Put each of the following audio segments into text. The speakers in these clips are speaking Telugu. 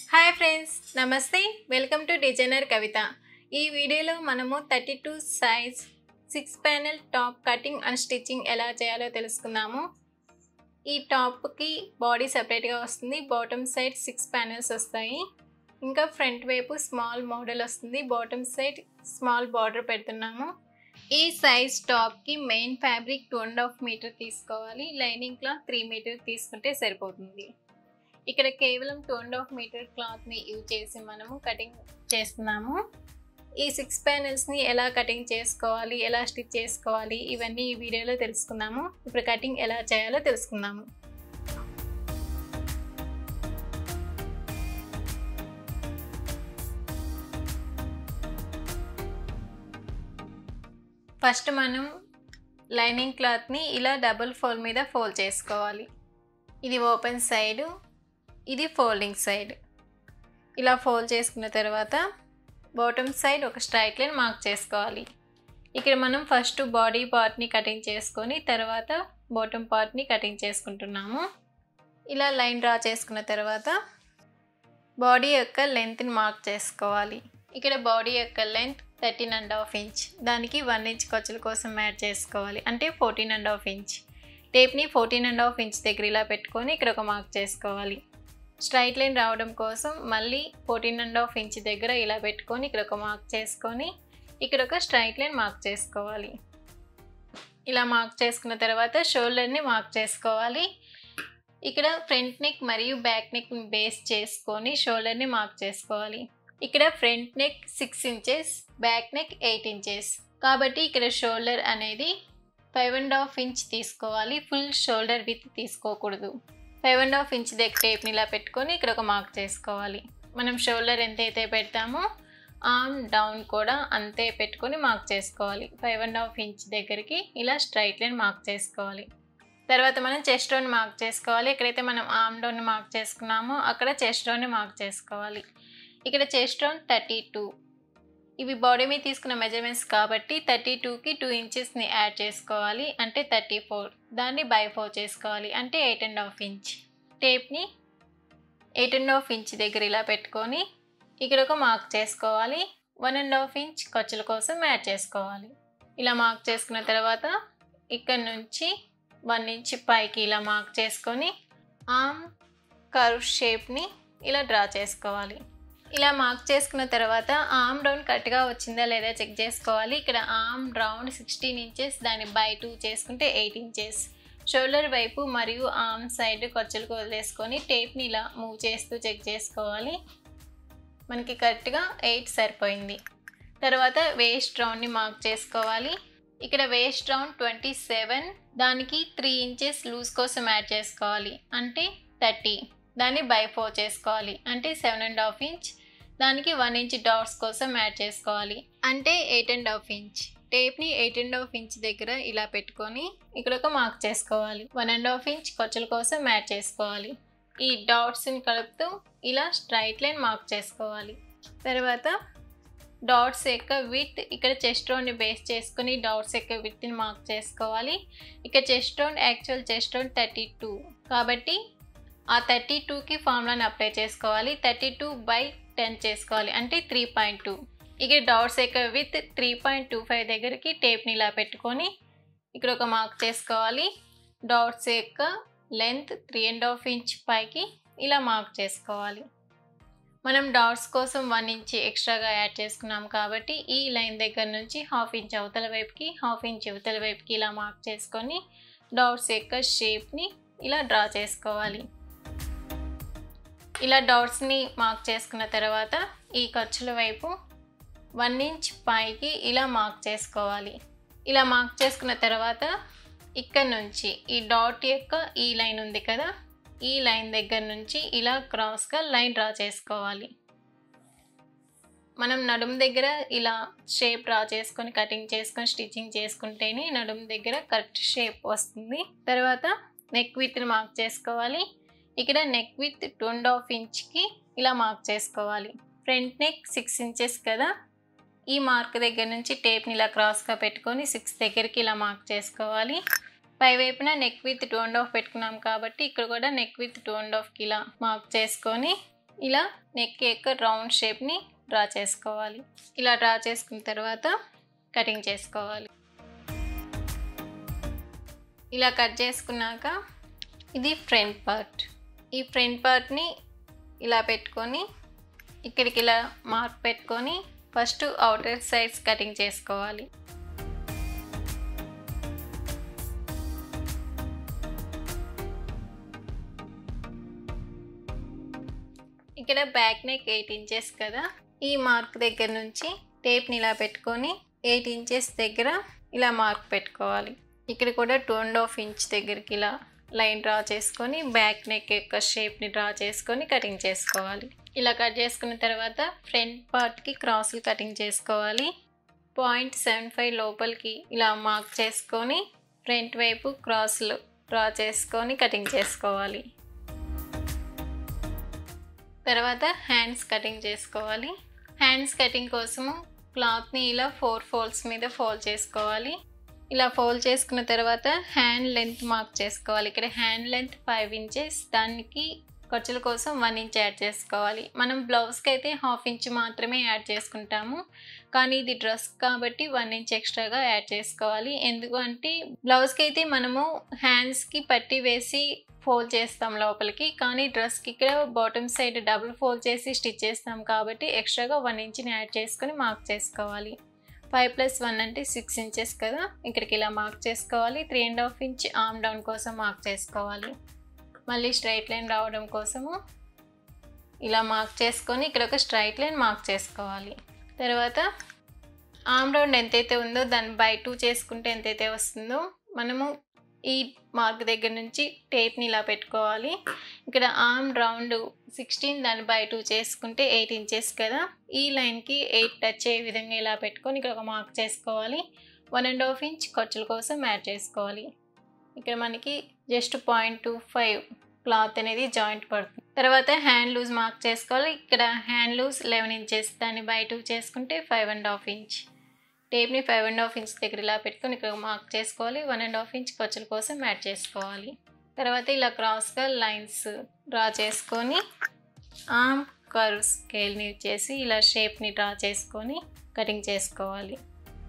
హాయ్ ఫ్రెండ్స్ నమస్తే వెల్కమ్ టు డిజైనర్ కవిత ఈ వీడియోలో మనము thirty two size six panel top cutting and stitching ఎలా చేయాలో తెలుసుకుందాము ఈ టాప్కి బాడీ సపరేట్గా వస్తుంది బాటమ్ సైడ్ సిక్స్ ప్యానెల్స్ వస్తాయి ఇంకా ఫ్రంట్ వైపు స్మాల్ మోడల్ వస్తుంది బాటమ్ సైడ్ స్మాల్ బార్డర్ పెడుతున్నాము ఈ సైజ్ టాప్కి main fabric two and half meter తీసుకోవాలి లైనింగ్ క్లాత్ త్రీ మీటర్ తీసుకుంటే సరిపోతుంది ఇక్కడ కేవలం టూ అండ్ హాఫ్ మీటర్ క్లాత్ని యూజ్ చేసి మనము కటింగ్ చేస్తున్నాము ఈ సిక్స్ ప్యానెల్స్ని ఎలా కటింగ్ చేసుకోవాలి ఎలా స్టిచ్ చేసుకోవాలి ఇవన్నీ ఈ వీడియోలో తెలుసుకుందాము ఇప్పుడు కటింగ్ ఎలా చేయాలో తెలుసుకుందాము ఫస్ట్ మనం లైనింగ్ క్లాత్ని ఇలా డబుల్ ఫోల్డ్ మీద ఫోల్డ్ చేసుకోవాలి ఇది ఓపెన్ సైడ్ ఇది ఫోల్డింగ్ సైడ్ ఇలా ఫోల్డ్ చేసుకున్న తర్వాత బాటమ్ సైడ్ ఒక స్ట్రైట్ లైన్ మార్క్ చేసుకోవాలి ఇక్కడ మనం ఫస్ట్ బాడీ పార్ట్ని కటింగ్ చేసుకొని తర్వాత బాటమ్ పార్ట్ని కటింగ్ చేసుకుంటున్నాము ఇలా లైన్ డ్రా చేసుకున్న తర్వాత బాడీ యొక్క లెంత్ని మార్క్ చేసుకోవాలి ఇక్కడ బాడీ యొక్క length thirteen and half inch దానికి వన్ ఇంచ్ ఖర్చుల కోసం యాడ్ చేసుకోవాలి అంటే ఫోర్టీన్ అండ్ హాఫ్ ఇంచ్ టేప్ని ఫోర్టీన్ అండ్ హాఫ్ ఇంచ్ దగ్గర ఇలా పెట్టుకొని ఇక్కడ ఒక మార్క్ చేసుకోవాలి స్ట్రైట్ లైన్ రావడం కోసం మళ్ళీ ఫోర్టీన్ అండ్ హాఫ్ ఇంచ్ దగ్గర ఇలా పెట్టుకొని ఇక్కడ ఒక మార్క్ చేసుకొని ఇక్కడ ఒక స్ట్రైట్ లైన్ మార్క్ చేసుకోవాలి ఇలా మార్క్ చేసుకున్న తర్వాత షోల్డర్ని మార్క్ చేసుకోవాలి ఇక్కడ ఫ్రంట్ నెక్ మరియు బ్యాక్ నెక్ బేస్ చేసుకొని షోల్డర్ని మార్క్ చేసుకోవాలి ఇక్కడ front neck six inches back neck eight inches కాబట్టి ఇక్కడ షోల్డర్ అనేది ఫైవ్ అండ్ హాఫ్ ఇంచ్ తీసుకోవాలి ఫుల్ షోల్డర్ విత్ తీసుకోకూడదు ఫైవ్ అండ్ హాఫ్ ఇంచ్ దగ్గర టేప్ని ఇలా పెట్టుకొని ఇక్కడ ఒక మార్క్ చేసుకోవాలి మనం షోల్డర్ ఎంత అయితే పెడతామో ఆర్మ్ డౌన్ కూడా అంతే పెట్టుకొని మార్క్ చేసుకోవాలి ఫైవ్ అండ్ హాఫ్ ఇంచ్ దగ్గరికి ఇలా స్ట్రైట్ లైన్ మార్క్ చేసుకోవాలి తర్వాత మనం చెస్ట్ డౌన్ మార్క్ చేసుకోవాలి ఎక్కడైతే మనం ఆర్మ్ డౌన్ మార్క్ చేసుకున్నామో అక్కడ చెస్ట్ డౌన్ని మార్క్ చేసుకోవాలి ఇక్కడ చెస్ట్ రౌండ్ థర్టీ టూ ఇవి బాడీ మీద తీసుకున్న మెజర్మెంట్స్ కాబట్టి థర్టీ టూకి టూ ఇంచెస్ని యాడ్ చేసుకోవాలి అంటే థర్టీ ఫోర్ దాన్ని బై ఫోర్ చేసుకోవాలి అంటే ఎయిట్ అండ్ హాఫ్ ఇంచ్ టేప్ని ఎయిట్ అండ్ హాఫ్ ఇంచ్ దగ్గర ఇలా పెట్టుకొని ఇక్కడ ఒక మార్క్ చేసుకోవాలి వన్ అండ్ హాఫ్ ఇంచ్ ఖర్చుల కోసం యాడ్ చేసుకోవాలి ఇలా మార్క్ చేసుకున్న తర్వాత ఇక్కడ నుంచి వన్ ఇంచ్ పైకి ఇలా మార్క్ చేసుకొని ఆమ్ కర్వ్ షేప్ని ఇలా డ్రా చేసుకోవాలి ఇలా మార్క్ చేసుకున్న తర్వాత ఆర్మ్ రౌండ్ కరెక్ట్గా వచ్చిందా లేదా చెక్ చేసుకోవాలి ఇక్కడ ఆర్మ్ రౌండ్ సిక్స్టీన్ ఇంచెస్ దాన్ని బై టూ చేసుకుంటే ఎయిట్ ఇంచెస్ షోల్డర్ వైపు మరియు ఆర్మ్ సైడ్ ఖర్చులకు వదిలేసుకొని టేప్ని ఇలా మూవ్ చేస్తూ చెక్ చేసుకోవాలి మనకి కరెక్ట్గా ఎయిట్ సరిపోయింది తర్వాత వేస్ట్ రౌండ్ని మార్క్ చేసుకోవాలి ఇక్కడ వేస్ట్ రౌండ్ ట్వంటీ సెవెన్ దానికి త్రీ ఇంచెస్ లూజ్ కోసం యాడ్ చేసుకోవాలి అంటే థర్టీ దాన్ని బై ఫోర్ చేసుకోవాలి అంటే సెవెన్ అండ్ హాఫ్ ఇంచ్ దానికి వన్ ఇంచ్ డాట్స్ కోసం యాడ్ చేసుకోవాలి అంటే ఎయిట్ అండ్ హాఫ్ ఇంచ్ టేప్ని ఎయిట్ అండ్ హాఫ్ ఇంచ్ దగ్గర ఇలా పెట్టుకొని ఇక్కడ ఒక మార్క్ చేసుకోవాలి వన్ అండ్ హాఫ్ ఇంచ్ ఖర్చుల కోసం యాడ్ చేసుకోవాలి ఈ డాట్స్ని కలుపుతూ ఇలా స్ట్రైట్ లైన్ మార్క్ చేసుకోవాలి తర్వాత డాట్స్ యొక్క విత్ ఇక్కడ చెస్ట్ రౌండ్ని బేస్ చేసుకుని డాట్స్ యొక్క విత్ని మార్క్ చేసుకోవాలి ఇక్కడ chest round actual chest round thirty two కాబట్టి ఆ థర్టీ టూకి ఫార్ములాని అప్లై చేసుకోవాలి థర్టీ టూ బై టెన్ చేసుకోవాలి అంటే త్రీ పాయింట్ టూ ఇక్కడ డాట్స్ యొక్క width three point two five దగ్గరికి టేప్ని ఇలా పెట్టుకొని ఇక్కడ ఒక మార్క్ చేసుకోవాలి డాట్స్ యొక్క length three and half inch పైకి ఇలా మార్క్ చేసుకోవాలి మనం డాట్స్ కోసం వన్ ఇంచ్ ఎక్స్ట్రాగా యాడ్ చేసుకున్నాం కాబట్టి ఈ లైన్ దగ్గర నుంచి హాఫ్ ఇంచ్ అవతల వైపుకి హాఫ్ ఇంచ్ అవతల వైపుకి ఇలా మార్క్ చేసుకొని డాట్స్ యొక్క షేప్ని ఇలా డ్రా చేసుకోవాలి ఇలా డాట్స్ని మార్క్ చేసుకున్న తర్వాత ఈ ఖర్చుల వైపు వన్ ఇంచ్ పైకి ఇలా మార్క్ చేసుకోవాలి ఇలా మార్క్ చేసుకున్న తర్వాత ఇక్కడ నుంచి ఈ డాట్ యొక్క ఈ లైన్ ఉంది కదా ఈ లైన్ దగ్గర నుంచి ఇలా క్రాస్గా లైన్ డ్రా చేసుకోవాలి మనం నడుము దగ్గర ఇలా షేప్ డ్రా చేసుకొని కటింగ్ చేసుకొని స్టిచ్చింగ్ చేసుకుంటేనే నడుము దగ్గర కరెక్ట్ షేప్ వస్తుంది తర్వాత నెక్ విత్ని మార్క్ చేసుకోవాలి ఇక్కడ neck width two and half ఇంచ్కి ఇలా మార్క్ చేసుకోవాలి ఫ్రంట్ నెక్ సిక్స్ ఇంచెస్ కదా ఈ మార్క్ దగ్గర నుంచి టేప్ని ఇలా క్రాస్గా పెట్టుకొని సిక్స్ దగ్గరికి ఇలా మార్క్ చేసుకోవాలి పై వైపున neck width two and half పెట్టుకున్నాం కాబట్టి ఇక్కడ కూడా నెక్ విత్ టూ అండ్ హాఫ్కి ఇలా మార్క్ చేసుకొని ఇలా నెక్ యొక్క రౌండ్ షేప్ని డ్రా చేసుకోవాలి ఇలా డ్రా చేసుకున్న తర్వాత కటింగ్ చేసుకోవాలి ఇలా కట్ చేసుకున్నాక ఇది ఫ్రంట్ పార్ట్ ఈ ఫ్రంట్ పార్ట్ని ఇలా పెట్టుకొని ఇక్కడికి ఇలా మార్క్ పెట్టుకొని ఫస్ట్ అవుటర్ సైడ్స్ కటింగ్ చేసుకోవాలి ఇక్కడ బ్యాక్ నెక్ ఎయిట్ ఇంచెస్ కదా ఈ మార్క్ దగ్గర నుంచి టేప్ని ఇలా పెట్టుకొని ఎయిట్ ఇంచెస్ దగ్గర ఇలా మార్క్ పెట్టుకోవాలి ఇక్కడ కూడా టూ అండ్ హాఫ్ ఇంచ్ దగ్గరికి ఇలా లైన్ డ్రా చేసుకొని బ్యాక్ నెక్ యొక్క షేప్ని డ్రా చేసుకొని కటింగ్ చేసుకోవాలి ఇలా కట్ చేసుకున్న తర్వాత ఫ్రంట్ పార్ట్కి క్రాసులు కటింగ్ చేసుకోవాలి పాయింట్ సెవెన్ ఫైవ్ లోపలికి ఇలా మార్క్ చేసుకొని ఫ్రంట్ వైపు క్రాసులు డ్రా చేసుకొని కటింగ్ చేసుకోవాలి తర్వాత హ్యాండ్స్ కటింగ్ చేసుకోవాలి హ్యాండ్స్ కటింగ్ కోసము క్లాత్ని ఇలా ఫోర్ ఫోల్డ్స్ మీద ఫోల్డ్ చేసుకోవాలి ఇలా ఫోల్డ్ చేసుకున్న తర్వాత హ్యాండ్ లెంత్ మార్క్ చేసుకోవాలి ఇక్కడ హ్యాండ్ లెంత్ ఫైవ్ ఇంచెస్ దానికి ఖర్చుల కోసం వన్ ఇంచ్ యాడ్ చేసుకోవాలి మనం బ్లౌజ్కి అయితే హాఫ్ ఇంచ్ మాత్రమే యాడ్ చేసుకుంటాము కానీ ఇది డ్రెస్ కాబట్టి వన్ ఇంచ్ ఎక్స్ట్రాగా యాడ్ చేసుకోవాలి ఎందుకు అంటే బ్లౌజ్కి అయితే మనము హ్యాండ్స్కి పట్టి వేసి ఫోల్డ్ చేస్తాం లోపలికి కానీ డ్రెస్కి ఇక్కడ బాటమ్ సైడ్ డబుల్ ఫోల్డ్ చేసి స్టిచ్ చేస్తాం కాబట్టి ఎక్స్ట్రాగా వన్ ఇంచ్ని యాడ్ చేసుకొని మార్క్ చేసుకోవాలి ఫైవ్ ప్లస్ వన్ అంటే సిక్స్ ఇంచెస్ కదా ఇక్కడికి ఇలా మార్క్ చేసుకోవాలి three and half inch arm down కోసం మార్క్ చేసుకోవాలి మళ్ళీ స్ట్రైట్ లైన్ రావడం కోసము ఇలా మార్క్ చేసుకొని ఇక్కడ ఒక స్ట్రైట్ లైన్ మార్క్ చేసుకోవాలి తర్వాత ఆమ్ రౌండ్ ఎంతైతే ఉందో దాన్ని బై టూ చేసుకుంటే ఎంతైతే వస్తుందో మనము ఈ మార్క్ దగ్గర నుంచి టేప్ని ఇలా పెట్టుకోవాలి ఇక్కడ ఆర్మ్ రౌండ్ సిక్స్టీన్ దాన్ని బై టూ చేసుకుంటే ఎయిట్ ఇంచెస్ కదా ఈ లైన్కి ఎయిట్ టచ్ అయ్యే విధంగా ఇలా పెట్టుకొని ఇక్కడ ఒక మార్క్ చేసుకోవాలి వన్ అండ్ హాఫ్ ఇంచ్ ఖర్చుల కోసం యాడ్ చేసుకోవాలి ఇక్కడ మనకి just point two five cloth అనేది జాయింట్ పడుతుంది తర్వాత హ్యాండ్ లూజ్ మార్క్ చేసుకోవాలి ఇక్కడ హ్యాండ్ లూజ్ లెవెన్ ఇంచెస్ దాన్ని బై టూ చేసుకుంటే ఫైవ్ అండ్ హాఫ్ ఇంచ్ టేప్ని ఫైవ్ అండ్ హాఫ్ ఇంచ్ దగ్గర ఇలా పెట్టుకొని ఇక్కడ మార్క్ చేసుకోవాలి వన్ అండ్ హాఫ్ ఇంచ్ ఖర్చుల కోసం యాడ్ చేసుకోవాలి తర్వాత ఇలా క్రాస్గా లైన్స్ డ్రా చేసుకొని ఆమ్ కర్వ్ స్కేల్ని యూజ్ చేసి ఇలా షేప్ని డ్రా చేసుకొని కటింగ్ చేసుకోవాలి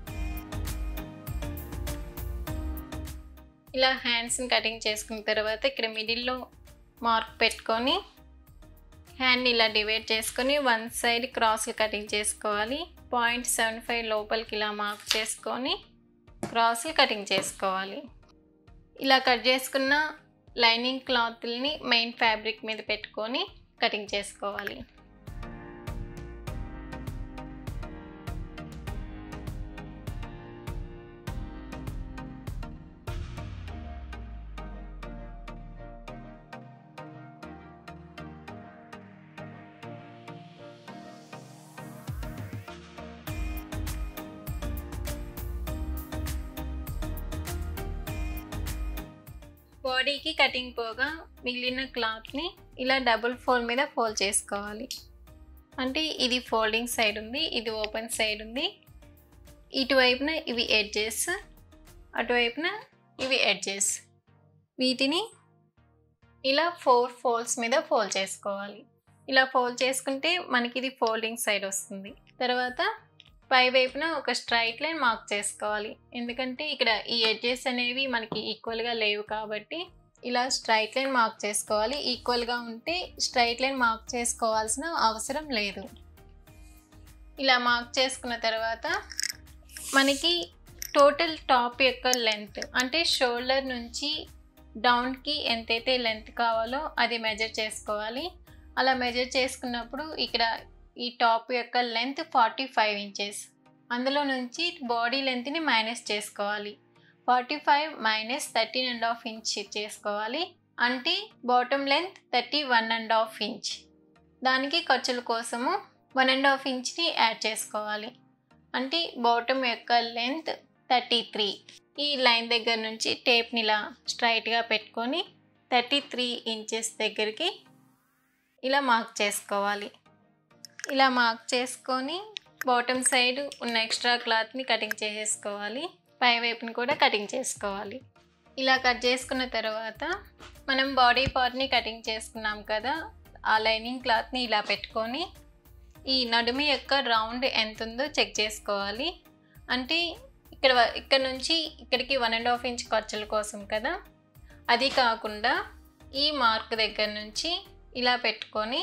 ఇలా హ్యాండ్స్ని కటింగ్ చేసుకున్న తర్వాత ఇక్కడ మిడిల్లో మార్క్ పెట్టుకొని హ్యాండ్ని ఇలా డివైడ్ చేసుకొని వన్ సైడ్ క్రాస్లు కటింగ్ చేసుకోవాలి పాయింట్ సెవెన్ ఫైవ్ లోపలికి ఇలా మార్క్ చేసుకొని క్రాస్లు కటింగ్ చేసుకోవాలి ఇలా కట్ చేసుకున్న లైనింగ్ క్లాత్ని మెయిన్ ఫ్యాబ్రిక్ మీద పెట్టుకొని కటింగ్ చేసుకోవాలి బాడీకి కటింగ్ పోగా మిగిలిన క్లాత్ని ఇలా డబుల్ ఫోల్డ్ మీద ఫోల్డ్ చేసుకోవాలి అంటే ఇది ఫోల్డింగ్ సైడ్ ఉంది ఇది ఓపెన్ సైడ్ ఉంది ఇటువైపున ఇవి ఎడ్జెస్ అటువైపున ఇవి ఎడ్జెస్ వీటిని ఇలా ఫోర్ ఫోల్డ్స్ మీద ఫోల్డ్ చేసుకోవాలి ఇలా ఫోల్డ్ చేసుకుంటే మనకి ఇది ఫోల్డింగ్ సైడ్ వస్తుంది తర్వాత పై వైపున ఒక స్ట్రైట్ లైన్ మార్క్ చేసుకోవాలి ఎందుకంటే ఇక్కడ ఈ ఎడ్జెస్ అనేవి మనకి ఈక్వల్గా లేవు కాబట్టి ఇలా స్ట్రైట్ లైన్ మార్క్ చేసుకోవాలి ఈక్వల్గా ఉంటే స్ట్రైట్ లైన్ మార్క్ చేసుకోవాల్సిన అవసరం లేదు ఇలా మార్క్ చేసుకున్న తర్వాత మనకి టోటల్ టాప్ యొక్క లెంత్ అంటే షోల్డర్ నుంచి డౌన్కి ఎంతైతే లెంత్ కావాలో అది మెజర్ చేసుకోవాలి అలా మెజర్ చేసుకున్నప్పుడు ఇక్కడ ఈ టాప్ యొక్క లెంత్ ఫార్టీ ఫైవ్ ఇంచెస్ అందులో నుంచి బాడీ లెంత్ని మైనస్ చేసుకోవాలి forty five minus thirteen and half inch చేసుకోవాలి అంటే bottom length thirty one and half inch దానికి ఖర్చుల కోసము వన్ అండ్ హాఫ్ ఇంచ్ని యాడ్ చేసుకోవాలి అంటే బాటమ్ యొక్క లెంత్ థర్టీ త్రీ ఈ లైన్ దగ్గర నుంచి టేప్ని ఇలా స్ట్రైట్గా పెట్టుకొని థర్టీ త్రీ ఇంచెస్ దగ్గరికి ఇలా మార్క్ చేసుకోవాలి ఇలా మార్క్ చేసుకొని బాటమ్ సైడ్ ఉన్న ఎక్స్ట్రా క్లాత్ని కటింగ్ చేసేసుకోవాలి పై వైపుని కూడా కటింగ్ చేసుకోవాలి ఇలా కట్ చేసుకున్న తర్వాత మనం బాడీ పార్ట్ని కటింగ్ చేసుకున్నాం కదా ఆ లైనింగ్ క్లాత్ని ఇలా పెట్టుకొని ఈ నడుము యొక్క రౌండ్ ఎంత ఉందో చెక్ చేసుకోవాలి అంటే ఇక్కడ వ- ఇక్కడ నుంచి ఇక్కడికి వన్ అండ్ హాఫ్ ఇంచ్ ఖర్చుల కోసం కదా అది కాకుండా ఈ మార్క్ దగ్గర నుంచి ఇలా పెట్టుకొని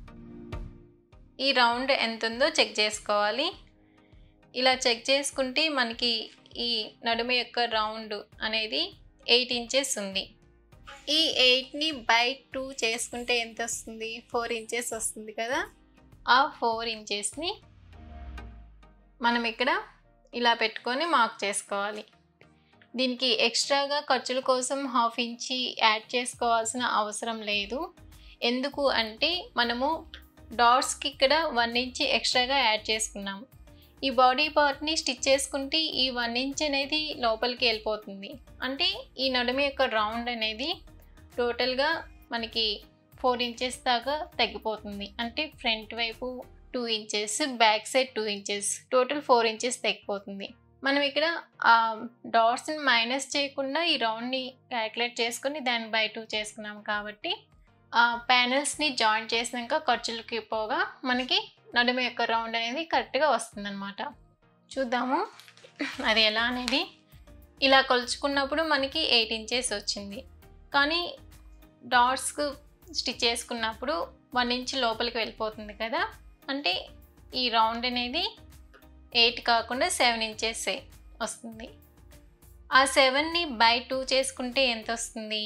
ఈ రౌండ్ ఎంత ఉందో చెక్ చేసుకోవాలి ఇలా చెక్ చేసుకుంటే మనకి ఈ నడుము యొక్క రౌండ్ అనేది ఎయిట్ ఇంచెస్ ఉంది ఈ ఎయిట్ని బై టూ చేసుకుంటే ఎంత వస్తుంది ఫోర్ ఇంచెస్ వస్తుంది కదా ఆ ఫోర్ ఇంచెస్ని మనం ఇక్కడ ఇలా పెట్టుకొని మార్క్ చేసుకోవాలి దీనికి ఎక్స్ట్రాగా ఖర్చుల కోసం హాఫ్ ఇంచి యాడ్ చేసుకోవాల్సిన అవసరం లేదు ఎందుకు అంటే మనము డాట్స్కి ఇక్కడ వన్ ఇంచ్ ఎక్స్ట్రాగా యాడ్ చేసుకున్నాము ఈ బాడీ పార్ట్ని స్టిచ్ చేసుకుంటే ఈ వన్ ఇంచ్ అనేది లోపలికి వెళ్ళిపోతుంది అంటే ఈ నడుము యొక్క రౌండ్ అనేది టోటల్గా మనకి ఫోర్ ఇంచెస్ దాకా తగ్గిపోతుంది అంటే ఫ్రంట్ వైపు two inches back side two inches total four inches తగ్గిపోతుంది మనం ఇక్కడ ఆ డాట్స్ని మైనస్ చేయకుండా ఈ రౌండ్ని క్యాలిక్యులేట్ చేసుకొని దాన్ని బై టూ చేసుకున్నాం కాబట్టి ఆ ప్యానల్స్ని జాయిన్ చేసినాక ఖర్చులకి పోగా మనకి నడుము యొక్క రౌండ్ అనేది కరెక్ట్గా వస్తుందన్నమాట చూద్దాము అది ఎలా అనేది ఇలా కొలుచుకున్నప్పుడు మనకి ఎయిట్ ఇంచెస్ వచ్చింది కానీ డాట్స్కు స్టిచ్ చేసుకున్నప్పుడు వన్ ఇంచ్ లోపలికి వెళ్ళిపోతుంది కదా అంటే ఈ రౌండ్ అనేది ఎయిట్ కాకుండా సెవెన్ ఇంచెస్ వస్తుంది ఆ సెవెన్ని బై టూ చేసుకుంటే ఎంత వస్తుంది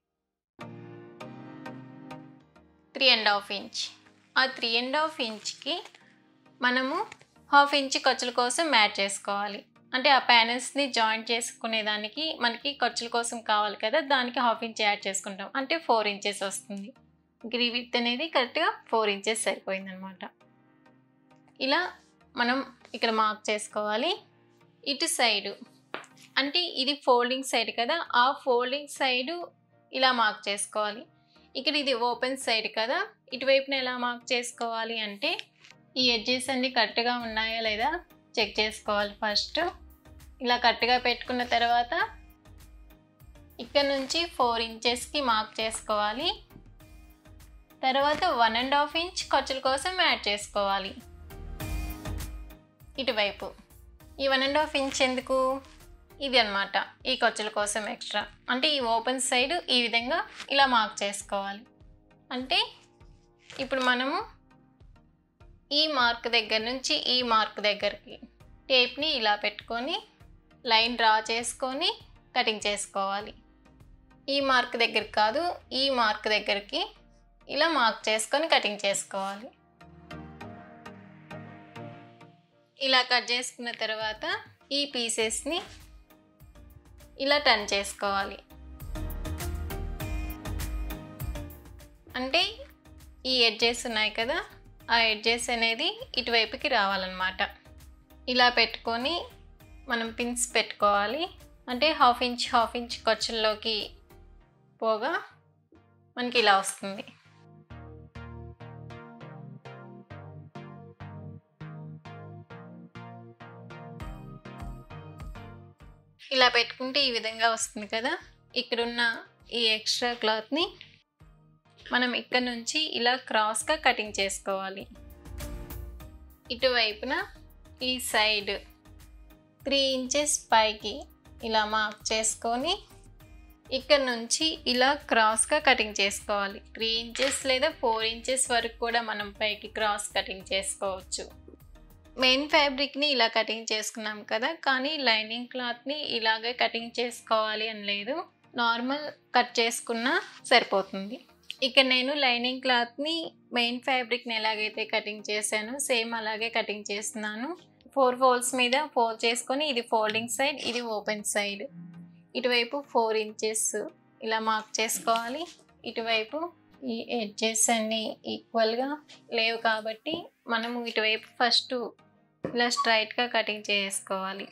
త్రీ అండ్ హాఫ్ ఇంచ్ ఆ త్రీ అండ్ హాఫ్ ఇంచ్కి మనము హాఫ్ ఇంచ్ ఖర్చుల కోసం యాడ్ చేసుకోవాలి అంటే ఆ ప్యానల్స్ని జాయింట్ చేసుకునేదానికి మనకి ఖర్చుల కోసం కావాలి కదా దానికి హాఫ్ ఇంచ్ యాడ్ చేసుకుంటాం అంటే ఫోర్ ఇంచెస్ వస్తుంది గ్రీ విత్ అనేది కరెక్ట్గా ఫోర్ ఇంచెస్ సరిపోయిందనమాట ఇలా మనం ఇక్కడ మార్క్ చేసుకోవాలి ఇటు సైడు అంటే ఇది ఫోల్డింగ్ సైడ్ కదా ఆ ఫోల్డింగ్ సైడు ఇలా మార్క్ చేసుకోవాలి ఇక్కడ ఇది ఓపెన్ సైడ్ కదా ఇటువైపున ఎలా మార్క్ చేసుకోవాలి అంటే ఈ ఎడ్జెస్ అన్నీ కరెక్ట్గా ఉన్నాయా లేదా చెక్ చేసుకోవాలి ఫస్ట్ ఇలా కరెక్ట్గా పెట్టుకున్న తర్వాత ఇక్కడ నుంచి ఫోర్ ఇంచెస్కి మార్క్ చేసుకోవాలి తర్వాత వన్ అండ్ హాఫ్ ఇంచ్ ఖర్చుల కోసం యాడ్ చేసుకోవాలి ఇటువైపు ఈ వన్ అండ్ హాఫ్ ఇంచ్ ఎందుకు ఇది అన్నమాట ఈ ఖర్చుల కోసం ఎక్స్ట్రా అంటే ఈ ఓపెన్ సైడ్ ఈ విధంగా ఇలా మార్క్ చేసుకోవాలి అంటే ఇప్పుడు మనము ఈ మార్క్ దగ్గర నుంచి ఈ మార్క్ దగ్గరికి టేప్ని ఇలా పెట్టుకొని లైన్ డ్రా చేసుకొని కటింగ్ చేసుకోవాలి ఈ మార్క్ దగ్గరికి కాదు ఈ మార్క్ దగ్గరికి ఇలా మార్క్ చేసుకొని కటింగ్ చేసుకోవాలి ఇలా కట్ చేసుకున్న తర్వాత ఈ పీసెస్ని ఇలా టర్న్ చేసుకోవాలి అంటే ఈ ఎడ్జెస్ ఉన్నాయి కదా ఆ ఎడ్జెస్ అనేది ఇటువైపుకి రావాలన్నమాట ఇలా పెట్టుకొని మనం పిన్స్ పెట్టుకోవాలి అంటే హాఫ్ ఇంచ్ హాఫ్ ఇంచ్ ఖర్చుల్లోకి పోగా మనకి ఇలా వస్తుంది ఇలా పెట్టుకుంటే ఈ విధంగా వస్తుంది కదా ఇక్కడున్న ఈ ఎక్స్ట్రా క్లాత్ని మనం ఇక్కడ నుంచి ఇలా క్రాస్గా కటింగ్ చేసుకోవాలి ఇటువైపున ఈ సైడ్ త్రీ ఇంచెస్ పైకి ఇలా మార్క్ చేసుకొని ఇక్కడ నుంచి ఇలా క్రాస్గా కటింగ్ చేసుకోవాలి త్రీ ఇంచెస్ లేదా ఫోర్ ఇంచెస్ వరకు కూడా మనం పైకి క్రాస్ కటింగ్ చేసుకోవచ్చు మెయిన్ ఫ్యాబ్రిక్ని ఇలా కటింగ్ చేసుకున్నాం కదా కానీ లైనింగ్ క్లాత్ని ఇలాగే కటింగ్ చేసుకోవాలి అని లేదు నార్మల్ కట్ చేసుకున్నా సరిపోతుంది ఇక నేను లైనింగ్ క్లాత్ని మెయిన్ ఫ్యాబ్రిక్ని ఎలాగైతే కటింగ్ చేశానో సేమ్ అలాగే కటింగ్ చేస్తున్నాను ఫోర్ ఫోల్డ్స్ మీద ఫోల్డ్ చేసుకొని ఇది ఫోల్డింగ్ సైడ్ ఇది ఓపెన్ సైడ్ ఇటువైపు ఫోర్ ఇంచెస్ ఇలా మార్క్ చేసుకోవాలి ఇటువైపు ఈ ఎడ్జెస్ అన్నీ ఈక్వల్గా లేవు కాబట్టి మనము ఇటువైపు ఫస్ట్ ఇలా స్ట్రైట్గా కటింగ్ చేసుకోవాలి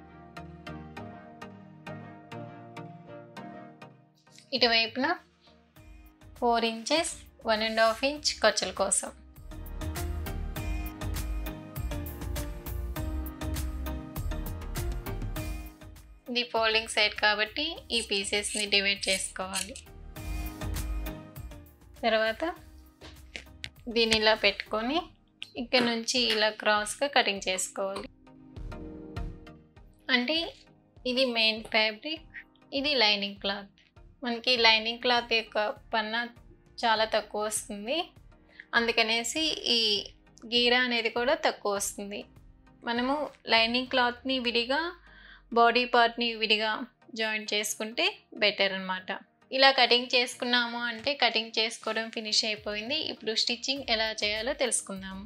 ఇటువైపున four inches one and half inch ఖర్చుల కోసం ఇది ఫోల్డింగ్ సైడ్ కాబట్టి ఈ పీసెస్ని డివైడ్ చేసుకోవాలి తర్వాత దీన్ని ఇలా పెట్టుకొని ఇక్కడ నుంచి ఇలా క్రాస్గా కటింగ్ చేసుకోవాలి అంటే ఇది మెయిన్ ఫ్యాబ్రిక్ ఇది లైనింగ్ క్లాత్ మనకి లైనింగ్ క్లాత్ యొక్క పన్న చాలా తక్కువ వస్తుంది అందుకనేసి ఈ గీరా అనేది కూడా తక్కువ వస్తుంది మనము లైనింగ్ క్లాత్ని విడిగా బాడీ పార్ట్ని విడిగా జాయిన్ చేసుకుంటే బెటర్ అనమాట ఇలా కటింగ్ చేసుకున్నాము అంటే కటింగ్ చేసుకోవడం ఫినిష్ అయిపోయింది ఇప్పుడు స్టిచ్చింగ్ ఎలా చేయాలో తెలుసుకుందాము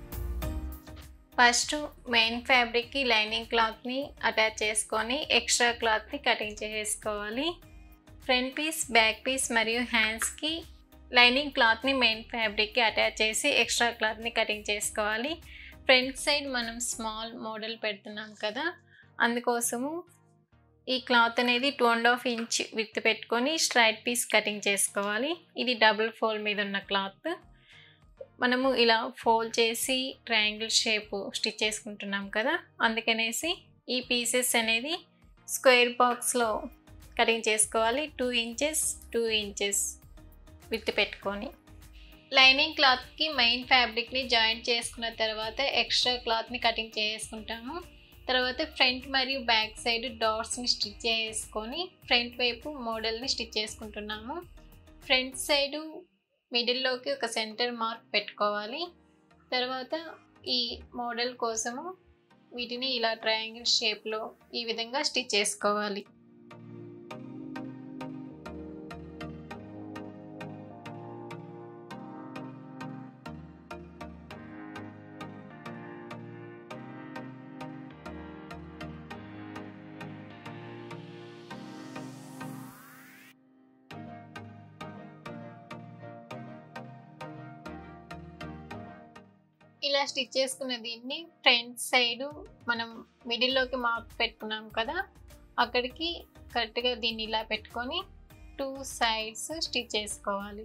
ఫస్ట్ మెయిన్ ఫ్యాబ్రిక్కి లైనింగ్ క్లాత్ని అటాచ్ చేసుకొని ఎక్స్ట్రా క్లాత్ని కటింగ్ చేసుకోవాలి ఫ్రంట్ పీస్ బ్యాక్ పీస్ మరియు హ్యాండ్స్కి లైనింగ్ క్లాత్ని మెయిన్ ఫ్యాబ్రిక్కి అటాచ్ చేసి ఎక్స్ట్రా క్లాత్ని కటింగ్ చేసుకోవాలి ఫ్రంట్ సైడ్ మనం స్మాల్ మోడల్ పెడుతున్నాం కదా అందుకోసము ఈ క్లాత్ అనేది two and half inch with పెట్టుకొని స్ట్రైట్ పీస్ కటింగ్ చేసుకోవాలి ఇది డబుల్ ఫోల్డ్ మీద ఉన్న క్లాత్ మనము ఇలా ఫోల్డ్ చేసి ట్రయాంగిల్ షేప్ స్టిచ్ చేసుకుంటున్నాం కదా అందుకనేసి ఈ పీసెస్ అనేది స్క్వేర్ బాక్స్లో కటింగ్ చేసుకోవాలి two inches two inches with పెట్టుకొని లైనింగ్ క్లాత్కి మెయిన్ ఫ్యాబ్రిక్ని జాయింట్ చేసుకున్న తర్వాత ఎక్స్ట్రా క్లాత్ని కటింగ్ చేసుకుంటాము తర్వాత ఫ్రంట్ మరియు బ్యాక్ సైడ్ డాట్స్ని స్టిచ్ చేసుకొని ఫ్రంట్ వైపు మోడల్ని స్టిచ్ చేసుకుంటున్నాము ఫ్రంట్ సైడు మిడిల్లోకి ఒక సెంటర్ మార్క్ పెట్టుకోవాలి తర్వాత ఈ మోడల్ కోసము వీటిని ఇలా ట్రయాంగిల్ షేప్లో ఈ విధంగా స్టిచ్ చేసుకోవాలి ఇలా స్టిచ్ చేసుకున్న దీన్ని ఫ్రంట్ సైడ్ మనం మిడిల్లోకి మార్క్ పెట్టుకున్నాం కదా అక్కడికి కరెక్ట్గా దీన్ని ఇలా పెట్టుకొని టూ సైడ్స్ స్టిచ్ చేసుకోవాలి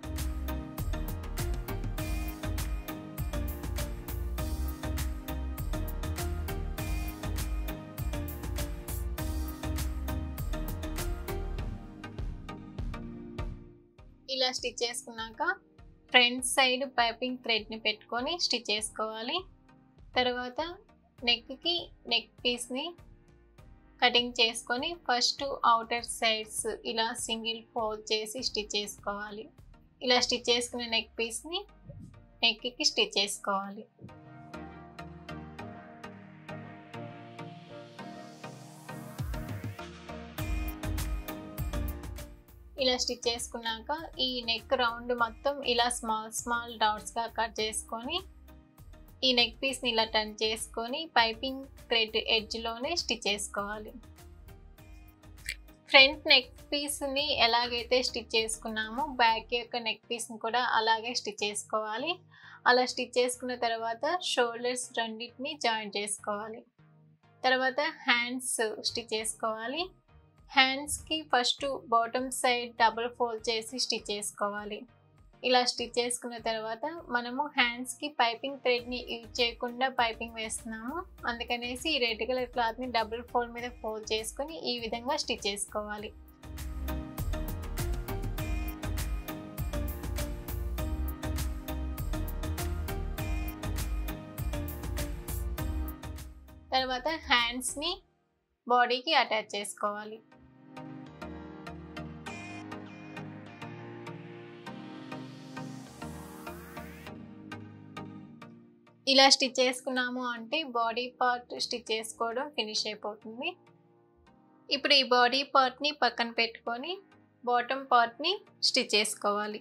ఇలా స్టిచ్ చేసుకున్నాక ఫ్రంట్ సైడ్ పైపింగ్ థ్రెడ్ని పెట్టుకొని స్టిచ్ చేసుకోవాలి తర్వాత నెక్కి నెక్ పీస్ని కటింగ్ చేసుకొని ఫస్ట్ అవుటర్ సైడ్స్ ఇలా సింగిల్ ఫోల్డ్ చేసి స్టిచ్ చేసుకోవాలి ఇలా స్టిచ్ చేసుకున్న నెక్ పీస్ని నెక్కి స్టిచ్ చేసుకోవాలి ఇలా స్టిచ్ చేసుకున్నాక ఈ నెక్ రౌండ్ మొత్తం ఇలా స్మాల్ స్మాల్ డాట్స్గా కట్ చేసుకొని ఈ నెక్ పీస్ని ఇలా టర్న్ చేసుకొని పైపింగ్ థ్రెడ్ ఎడ్జ్లోనే స్టిచ్ చేసుకోవాలి ఫ్రంట్ నెక్ పీస్ని ఎలాగైతే స్టిచ్ చేసుకున్నామో బ్యాక్ యొక్క నెక్ పీస్ని కూడా అలాగే స్టిచ్ చేసుకోవాలి అలా స్టిచ్ చేసుకున్న తర్వాత షోల్డర్స్ రెండింటిని జాయిన్ చేసుకోవాలి తర్వాత హ్యాండ్స్ స్టిచ్ చేసుకోవాలి హ్యాండ్స్కి first bottom side double fold చేసి స్టిచ్ చేసుకోవాలి ఇలా స్టిచ్ చేసుకున్న తర్వాత మనము హ్యాండ్స్కి పైపింగ్ థ్రెడ్ని యూజ్ చేయకుండా పైపింగ్ వేస్తున్నాము అందుకనేసి ఈ రెడ్ కలర్ క్లాత్ని డబుల్ ఫోల్డ్ మీద ఫోల్డ్ చేసుకొని ఈ విధంగా స్టిచ్ చేసుకోవాలి తర్వాత హ్యాండ్స్ని బాడీకి అటాచ్ చేసుకోవాలి ఇలా స్టిచ్ చేసుకున్నాము అంటే బాడీ పార్ట్ స్టిచ్ చేసుకోవడం ఫినిష్ అయిపోతుంది ఇప్పుడు ఈ బాడీ పార్ట్ని పక్కన పెట్టుకొని బాటమ్ పార్ట్ని స్టిచ్ చేసుకోవాలి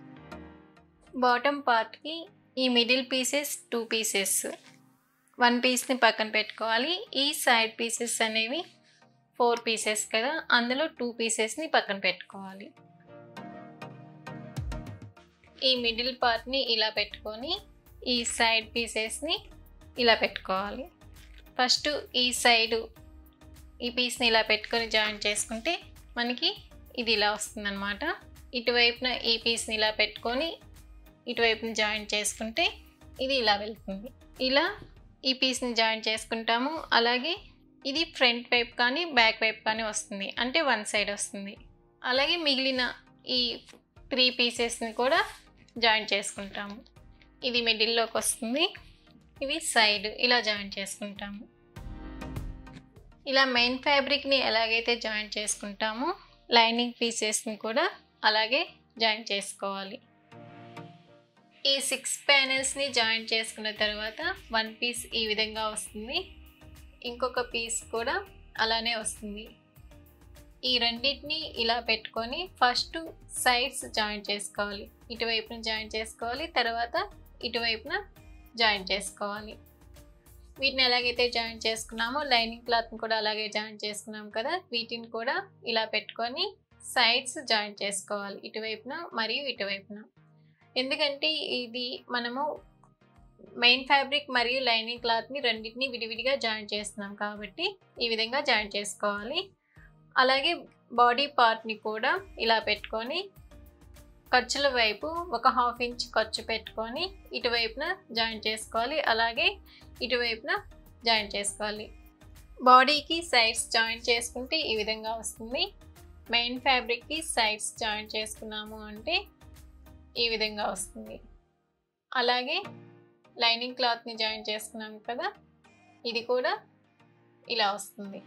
బాటమ్ పార్ట్కి ఈ middle pieces two pieces one పీస్ని పక్కన పెట్టుకోవాలి ఈ సైడ్ పీసెస్ అనేవి ఫోర్ పీసెస్ కదా అందులో టూ పీసెస్ని పక్కన పెట్టుకోవాలి ఈ మిడిల్ పార్ట్ని ఇలా పెట్టుకొని ఈ సైడ్ పీసెస్ని ఇలా పెట్టుకోవాలి ఫస్ట్ ఈ సైడు ఈ పీస్ని ఇలా పెట్టుకొని జాయిన్ చేసుకుంటే మనకి ఇది ఇలా వస్తుందన్నమాట ఇటువైపున ఈ పీస్ని ఇలా పెట్టుకొని ఇటువైపున జాయిన్ చేసుకుంటే ఇది ఇలా వెళ్తుంది ఇలా ఈ పీస్ని జాయిన్ చేసుకుంటాము అలాగే ఇది ఫ్రంట్ వైపు కానీ బ్యాక్ వైపు కానీ వస్తుంది అంటే వన్ సైడ్ వస్తుంది అలాగే మిగిలిన ఈ త్రీ పీసెస్ని కూడా జాయింట్ చేసుకుంటాము ఇది మిడిల్లోకి వస్తుంది ఇవి సైడ్ ఇలా జాయింట్ చేసుకుంటాము ఇలా మెయిన్ ఫ్యాబ్రిక్ని ఎలాగైతే జాయింట్ చేసుకుంటామో లైనింగ్ పీసెస్ని కూడా అలాగే జాయింట్ చేసుకోవాలి ఈ సిక్స్ ప్యానెల్స్ని జాయింట్ చేసుకున్న తర్వాత వన్ పీస్ ఈ విధంగా వస్తుంది ఇంకొక పీస్ కూడా అలానే వస్తుంది ఈ రెండింటిని ఇలా పెట్టుకొని ఫస్ట్ సైడ్స్ జాయింట్ చేసుకోవాలి ఇటువైపున జాయింట్ చేసుకోవాలి తర్వాత ఇటువైపున జాయింట్ చేసుకోవాలి వీటిని ఎలాగైతే జాయింట్ చేసుకున్నామో లైనింగ్ క్లాత్ని కూడా అలాగే జాయింట్ చేసుకున్నాం కదా వీటిని కూడా ఇలా పెట్టుకొని సైడ్స్ జాయింట్ చేసుకోవాలి ఇటువైపున మరియు ఇటువైపున ఎందుకంటే ఇది మనము మెయిన్ ఫ్యాబ్రిక్ మరియు లైనింగ్ క్లాత్ని రెండింటిని విడివిడిగా జాయింట్ చేస్తున్నాం కాబట్టి ఈ విధంగా జాయింట్ చేసుకోవాలి అలాగే బాడీ పార్ట్ని కూడా ఇలా పెట్టుకొని ఖర్చుల వైపు ఒక హాఫ్ ఇంచ్ ఖర్చు పెట్టుకొని ఇటువైపున జాయింట్ చేసుకోవాలి అలాగే ఇటువైపున జాయింట్ చేసుకోవాలి బాడీకి సైడ్స్ జాయింట్ చేసుకుంటే ఈ విధంగా వస్తుంది మెయిన్ ఫ్యాబ్రిక్కి సైడ్స్ జాయింట్ చేసుకున్నాము అంటే ఈ విధంగా వస్తుంది అలాగే లైనింగ్ క్లాత్ని జాయిన్ చేసుకున్నాం కదా ఇది కూడా ఇలా వస్తుంది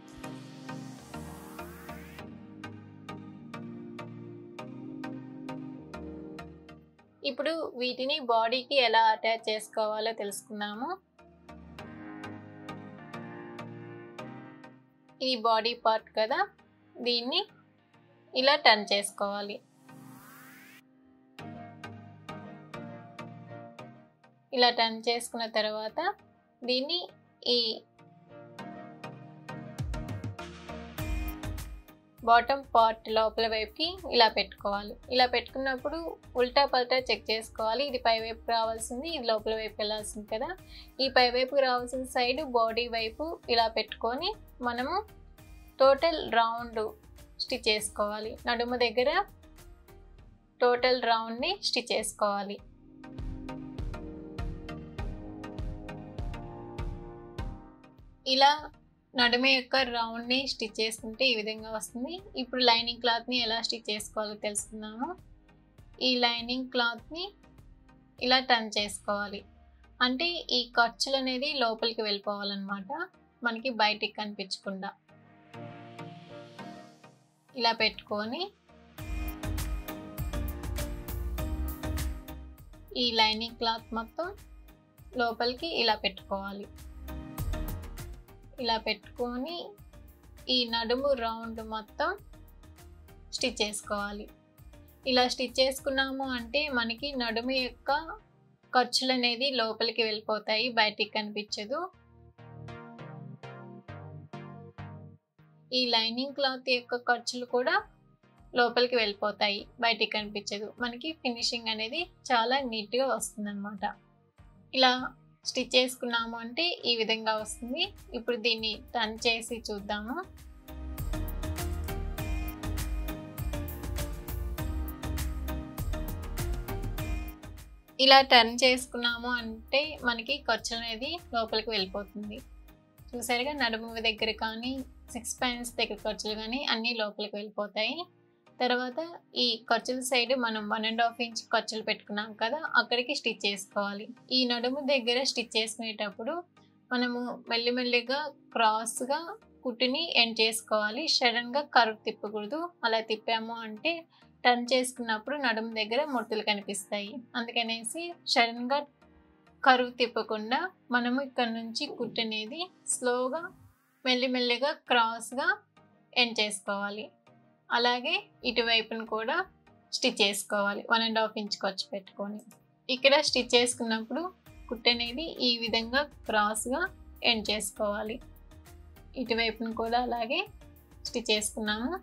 ఇప్పుడు వీటిని బాడీకి ఎలా అటాచ్ చేసుకోవాలో తెలుసుకుందాము ఇది బాడీ పార్ట్ కదా దీన్ని ఇలా టర్న్ చేసుకోవాలి ఇలా టర్న్ చేసుకున్న తర్వాత దీన్ని ఈ బాటమ్ పార్ట్ లోపల వైపుకి ఇలా పెట్టుకోవాలి ఇలా పెట్టుకున్నప్పుడు ఉల్టా పల్టా చెక్ చేసుకోవాలి ఇది పై వైపు రావాల్సింది ఇది లోపల వైపు వెళ్ళాల్సింది కదా ఈ పై వైపుకి రావాల్సిన సైడ్ బాడీ వైపు ఇలా పెట్టుకొని మనము టోటల్ రౌండ్ స్టిచ్ చేసుకోవాలి నడుము దగ్గర టోటల్ రౌండ్ని స్టిచ్ చేసుకోవాలి ఇలా నడుమ యొక్క రౌండ్ని స్టిచ్ చేసుకుంటే ఈ విధంగా వస్తుంది ఇప్పుడు లైనింగ్ క్లాత్ని ఎలా స్టిచ్ చేసుకోవాలో తెలుసుకుందాము ఈ లైనింగ్ క్లాత్ని ఇలా టర్న్ చేసుకోవాలి అంటే ఈ ఖర్చులు అనేది లోపలికి వెళ్ళిపోవాలన్నమాట మనకి బయటికి కనిపించకుండా ఇలా పెట్టుకొని ఈ లైనింగ్ క్లాత్ మొత్తం లోపలికి ఇలా పెట్టుకోవాలి ఇలా పెట్టుకొని ఈ నడుము రౌండ్ మొత్తం స్టిచ్ చేసుకోవాలి ఇలా స్టిచ్ చేసుకున్నాము అంటే మనకి నడుము యొక్క ఖర్చులు అనేది లోపలికి వెళ్ళిపోతాయి బయటికి కనిపించదు ఈ లైనింగ్ క్లాత్ యొక్క ఖర్చులు కూడా లోపలికి వెళ్ళిపోతాయి బయటికి కనిపించదు మనకి ఫినిషింగ్ అనేది చాలా నీట్గా వస్తుందన్నమాట ఇలా స్టిచ్ చేసుకున్నాము అంటే ఈ విధంగా వస్తుంది ఇప్పుడు దీన్ని టర్న్ చేసి చూద్దాము ఇలా టర్న్ చేసుకున్నాము అంటే మనకి ఖర్చు అనేది లోపలికి వెళ్ళిపోతుంది చూసారుగా నడుము దగ్గర కానీ సిక్స్ పాయింట్స్ దగ్గర ఖర్చులు కానీ అన్నీ లోపలికి వెళ్ళిపోతాయి తర్వాత ఈ ఖర్చుల సైడ్ మనం వన్ అండ్ హాఫ్ ఇంచ్ ఖర్చులు పెట్టుకున్నాం కదా అక్కడికి స్టిచ్ చేసుకోవాలి ఈ నడుము దగ్గర స్టిచ్ చేసుకునేటప్పుడు మనము మెల్లిమెల్లిగా క్రాస్గా కుట్టుని ఎండ్ చేసుకోవాలి సడన్గా కరువు తిప్పకూడదు అలా తిప్పాము అంటే టర్న్ చేసుకున్నప్పుడు నడుము దగ్గర ముడతలు కనిపిస్తాయి అందుకనేసి సడన్గా కరువు తిప్పకుండా మనము ఇక్కడ నుంచి కుట్టు అనేది స్లోగా మెల్లిమెల్లిగా క్రాస్గా ఎండ్ చేసుకోవాలి అలాగే ఇటువైపును కూడా స్టిచ్ చేసుకోవాలి వన్ అండ్ హాఫ్ ఇంచ్ ఖర్చు పెట్టుకొని ఇక్కడ స్టిచ్ చేసుకున్నప్పుడు కుట్టు అనేది ఈ విధంగా క్రాస్గా ఎండ్ చేసుకోవాలి ఇటువైపును కూడా అలాగే స్టిచ్ చేసుకున్నాము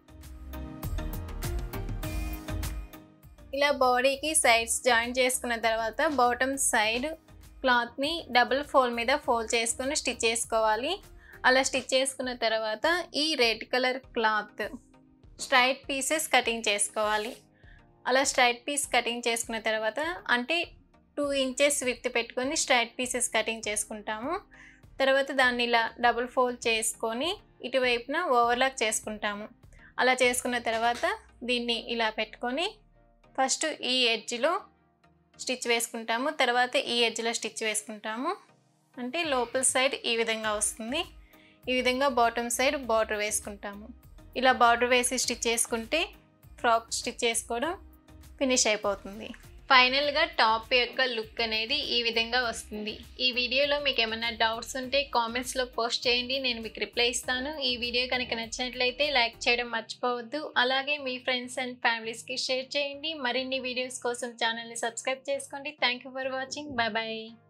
ఇలా బాడీకి సైడ్స్ జాయిన్ చేసుకున్న తర్వాత బాటమ్ సైడ్ క్లాత్ని డబుల్ ఫోల్డ్ మీద ఫోల్డ్ చేసుకొని స్టిచ్ చేసుకోవాలి అలా స్టిచ్ చేసుకున్న తర్వాత ఈ red colour cloth straight pieces cutting చేసుకోవాలి అలా స్ట్రైట్ పీస్ కటింగ్ చేసుకున్న తర్వాత అంటే టూ ఇంచెస్ విత్ పెట్టుకొని స్ట్రైట్ పీసెస్ కటింగ్ చేసుకుంటాము తర్వాత దాన్ని ఇలా డబుల్ ఫోల్డ్ చేసుకొని ఇటువైపున ఓవర్లాక్ చేసుకుంటాము అలా చేసుకున్న తర్వాత దీన్ని ఇలా పెట్టుకొని ఫస్ట్ ఈ ఎడ్జ్లో స్టిచ్ వేసుకుంటాము తర్వాత ఈ ఎడ్జ్లో స్టిచ్ వేసుకుంటాము అంటే లోపల సైడ్ ఈ విధంగా వస్తుంది ఈ విధంగా బాటమ్ సైడ్ బార్డర్ వేసుకుంటాము ఇలా బార్డర్ వేసి స్టిచ్ చేసుకుంటే ఫ్రాక్ స్టిచ్ చేసుకోవడం ఫినిష్ అయిపోతుంది ఫైనల్గా టాప్ యొక్క లుక్ అనేది ఈ విధంగా వస్తుంది ఈ వీడియోలో మీకు ఏమైనా డౌట్స్ ఉంటే కామెంట్స్లో పోస్ట్ చేయండి నేను మీకు రిప్లై ఇస్తాను ఈ వీడియో కనుక నచ్చినట్లయితే లైక్ చేయడం మర్చిపోవద్దు అలాగే మీ ఫ్రెండ్స్ అండ్ ఫ్యామిలీస్కి షేర్ చేయండి మరిన్ని వీడియోస్ కోసం ఛానల్ని సబ్స్క్రైబ్ చేసుకోండి thank you for watching bye bye